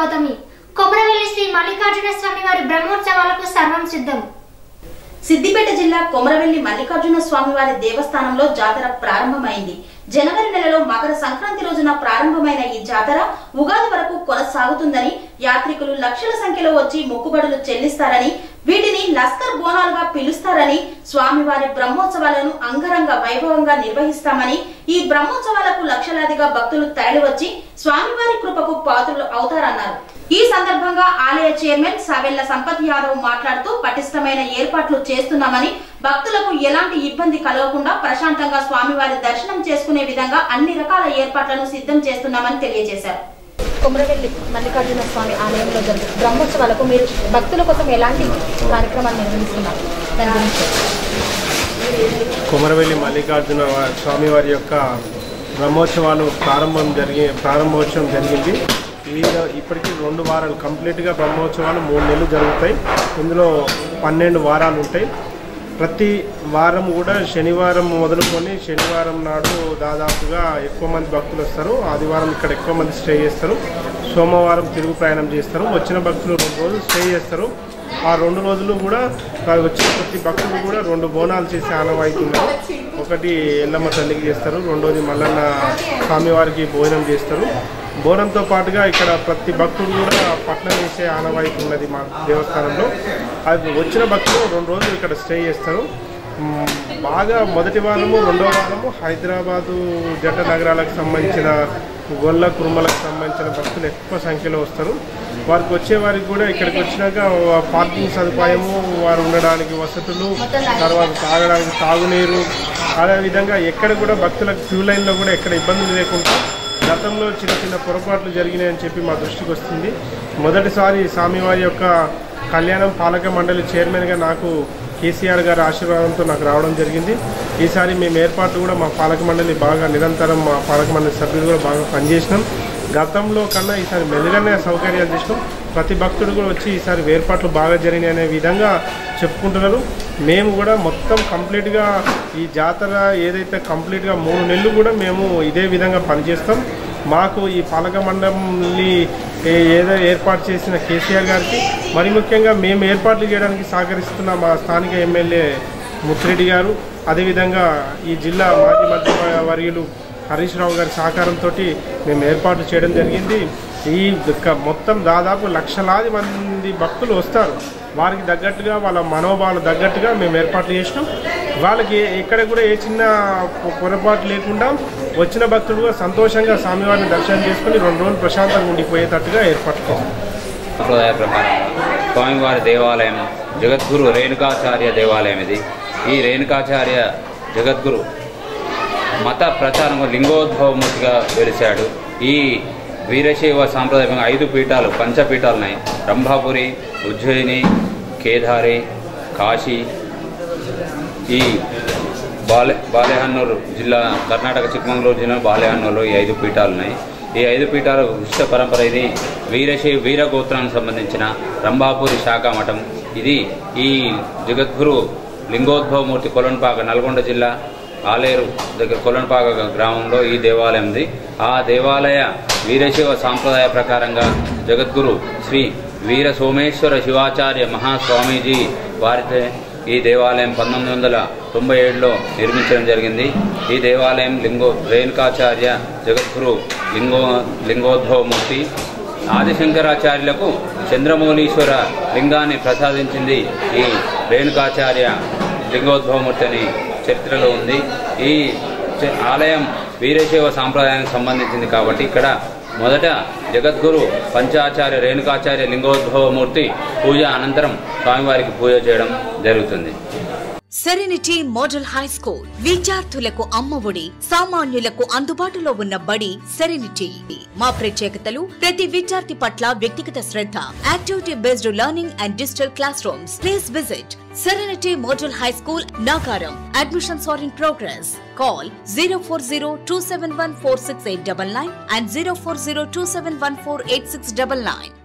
గౌతమి కొమరవెల్లి శ్రీ మల్లికార్జున స్వామి వారి బ్రహ్మోత్సవాలకు సర్వం సిద్ధం సిద్దిపేట జిల్లా కొమరవెల్లి మల్లికార్జున స్వామివారి దేవస్థానంలో జాతర ప్రారంభమైంది జనవరి నెలలో మకర సంక్రాంతి రోజున ప్రారంభమైన ఈ జాతర ఉగాది వరకు కొనసాగుతుందని యాత్రికులు లక్షల సంఖ్యలో వచ్చి మొక్కుబడులు చెల్లిస్తారని వీటిని లస్కర్ బోనాలుగా పిలుస్తారని స్వామివారి బ్రహ్మోత్సవాలను అంగరంగ వైభవంగా నిర్వహిస్తామని ఈ బ్రహ్మోత్సవాలకు లక్షలాదిగా భక్తులు తరలివచ్చి స్వామివారి కృపకు పాత్రులు అవుతారన్నారు ఈ సందర్భంగా ఆలయ చైర్మన్ సావెల్ల సంపత్ యాదవ్ మాట్లాడుతూ పటిష్టమైన ఏర్పాట్లు చేస్తున్నామని భక్తులకు ఎలాంటి ఇబ్బంది కలగకుండా ప్రశాంతంగా స్వామివారి దర్శనం చేసుకునే విధంగా అన్ని రకాల ఏర్పాట్లను సిద్ధం చేస్తున్నామని తెలియజేశారు కొమరవెల్లి మల్లికార్జున స్వామి ఆలయంలో జరిగే బ్రహ్మోత్సవాలకు మీరు భక్తుల కోసం ఎలాంటి కార్యక్రమాలు నిర్వహిస్తున్నారు దాని గురించి కొమరవెల్లి మల్లికార్జున వా- స్వామి వారి యొక్క బ్రహ్మోత్సవాలు ప్రారంభం జరిగి ప్రారంభోత్సవం జరిగింది ఈ ఇప్పటికీ రెండు వారాలు కంప్లీట్గా బ్రహ్మోత్సవాలు మూడు నెలలు జరుగుతాయి ఇందులో పన్నెండు వారాలు ఉంటాయి ప్రతి వారం కూడా శనివారం మొదలుకొని శనివారం నాడు దాదాపుగా ఎక్కువ మంది భక్తులు వస్తారు ఆదివారం ఇక్కడ ఎక్కువ మంది స్టే చేస్తారు సోమవారం తిరుగు ప్రయాణం చేస్తారు వచ్చిన భక్తులు రెండు రోజులు స్టే చేస్తారు ఆ రెండు రోజులు కూడా ఆ వచ్చిన ప్రతి భక్తులు కూడా రెండు బోనాలు చేసే ఆనవాయితీ ఉన్నారు ఒకటి ఎల్లమ్మ తల్లికి చేస్తారు రెండోది మల్లన్న స్వామివారికి భోజనం చేస్తారు బోనంతో పాటుగా ఇక్కడ ప్రతి భక్తుడు కూడా పట్నం వేసే ఆనవాయితీ ఉన్నది మా దేవస్థానంలో అది వచ్చిన భక్తులు రెండు రోజులు ఇక్కడ స్టే చేస్తారు మ్, బాగా మొదటి వారము రెండో వారము హైదరాబాదు జంట నగరాలకు సంబంధించిన గొల్ల కురుమలకు సంబంధించిన భక్తులు ఎక్కువ సంఖ్యలో వస్తారు వారికి వచ్చే వారికి కూడా ఇక్కడికి వచ్చినాక పార్కింగ్ సదుపాయము వారు ఉండడానికి వసతులు తర్వాత తాగడానికి తాగునీరు అదేవిధంగా ఎక్కడ కూడా భక్తులకు క్యూ లైన్లో కూడా ఎక్కడ ఇబ్బందులు లేకుండా గతంలో చిన్న చిన్న పొరపాట్లు జరిగినాయని చెప్పి మా దృష్టికి వస్తుంది మొదటిసారి స్వామివారి యొక్క కళ్యాణం పాలక మండలి చైర్మన్గా నాకు కేసీఆర్ గారి ఆశీర్వాదంతో నాకు రావడం జరిగింది ఈసారి మేము ఏర్పాట్లు కూడా మా పాలక మండలి బాగా నిరంతరం మా పాలక మండలి సభ్యులు కూడా బాగా పనిచేసినాం గతంలో కన్నా ఈసారి మెరుగైన సౌకర్యాలు చేసినాం ప్రతి భక్తుడు కూడా వచ్చి ఈసారి ఏర్పాట్లు బాగా జరిగినాయి అనే విధంగా చెప్పుకుంటున్నారు మేము కూడా మొత్తం కంప్లీట్గా ఈ జాతర ఏదైతే కంప్లీట్గా మూడు నెలలు కూడా మేము ఇదే విధంగా పనిచేస్తాం మాకు ఈ పాలక మండలి ఏ- ఏదో ఏర్పాటు చేసిన కేసీఆర్ గారికి మరి ముఖ్యంగా మేము ఏర్పాట్లు చేయడానికి సహకరిస్తున్న మా స్థానిక ఎమ్మెల్యే ముత్తిరెడ్డి గారు అదేవిధంగా ఈ జిల్లా మాజీ మంత్రి వర్యులు హరీష్ రావు గారి సహకారంతో మేము ఏర్పాట్లు చేయడం జరిగింది ఈ యొక్క మొత్తం దాదాపు లక్షలాది మంది భక్తులు వస్తారు వారికి తగ్గట్టుగా వాళ్ళ మనోభావాలు తగ్గట్టుగా మేము ఏర్పాట్లు చేసినాం వాళ్ళకి ఎక్కడ కూడా ఏ చిన్న పొ- పొరపాటు లేకుండా వచ్చిన భక్తులు కూడా సంతోషంగా స్వామివారిని దర్శనం చేసుకుని రెండు రోజులు ప్రశాంతంగా ఉండిపోయేటట్టుగా ఏర్పాటు చేస్తాం సంప్రదాయ ప్రకారం స్వామివారి దేవాలయం జగద్గురు రేణుకాచార్య దేవాలయం ఇది ఈ రేణుకాచార్య జగద్గురు మత ప్రచారం లింగోద్భవమూర్తిగా వెలిశాడు ఈ వీరశైవ సాంప్రదాయంగా ఐదు పీఠాలు పంచపీఠాలు ఉన్నాయి రంభాపురి ఉజ్జయిని కేదారి కాశీ ఈ బాలె బాలేహన్నూరు జిల్లా కర్ణాటక చిక్కమంగళూరు జిల్లా బాలేహన్నూరులో ఈ ఐదు పీఠాలు ఉన్నాయి ఈ ఐదు పీఠాలు విశిష్ట పరంపర ఇది వీరశై వీర గోత్రానికి సంబంధించిన రంభాపూరి శాఖ మఠం ఇది ఈ జగద్గురు లింగోద్భవమూర్తి కొలన్పాక నల్గొండ జిల్లా ఆలేరు దగ్గర కొలన్పాక గ్రామంలో ఈ దేవాలయం ఉంది ఆ దేవాలయ వీరశైవ సాంప్రదాయ ప్రకారంగా జగద్గురు శ్రీ వీర సోమేశ్వర శివాచార్య మహాస్వామీజీ వారితో ఈ దేవాలయం పంతొమ్మిది వందల తొంభై ఏడులో నిర్మించడం జరిగింది ఈ దేవాలయం లింగో రేణుకాచార్య జగద్గురు లింగో లింగోద్భవమూర్తి ఆదిశంకరాచార్యులకు చంద్రమౌళీశ్వర లింగాన్ని ప్రసాదించింది ఈ రేణుకాచార్య లింగోద్భవమూర్తి అని చరిత్రలో ఉంది ఈ చ- ఆలయం వీరశైవ సాంప్రదాయానికి సంబంధించింది కాబట్టి ఇక్కడ మొదట జగద్గురు పంచాచార్య రేణుకాచార్య లింగోద్భవమూర్తి పూజ అనంతరం స్వామివారికి పూజ చేయడం జరుగుతుంది సెరెనిటీ మోడల్ హై స్కూల్ విద్యార్థులకు అమ్మఒడి సామాన్యులకు అందుబాటులో ఉన్న బడి సెరెనిటీ మా ప్రత్యేకతలు ప్రతి విద్యార్థి పట్ల వ్యక్తిగత శ్రద్ధ activity based learning and digital classrooms please visit Serenity model high school Nagaram admissions are in progress call zero four zero two seven one four six eight double nine and zero four zero two seven one four eight six double nine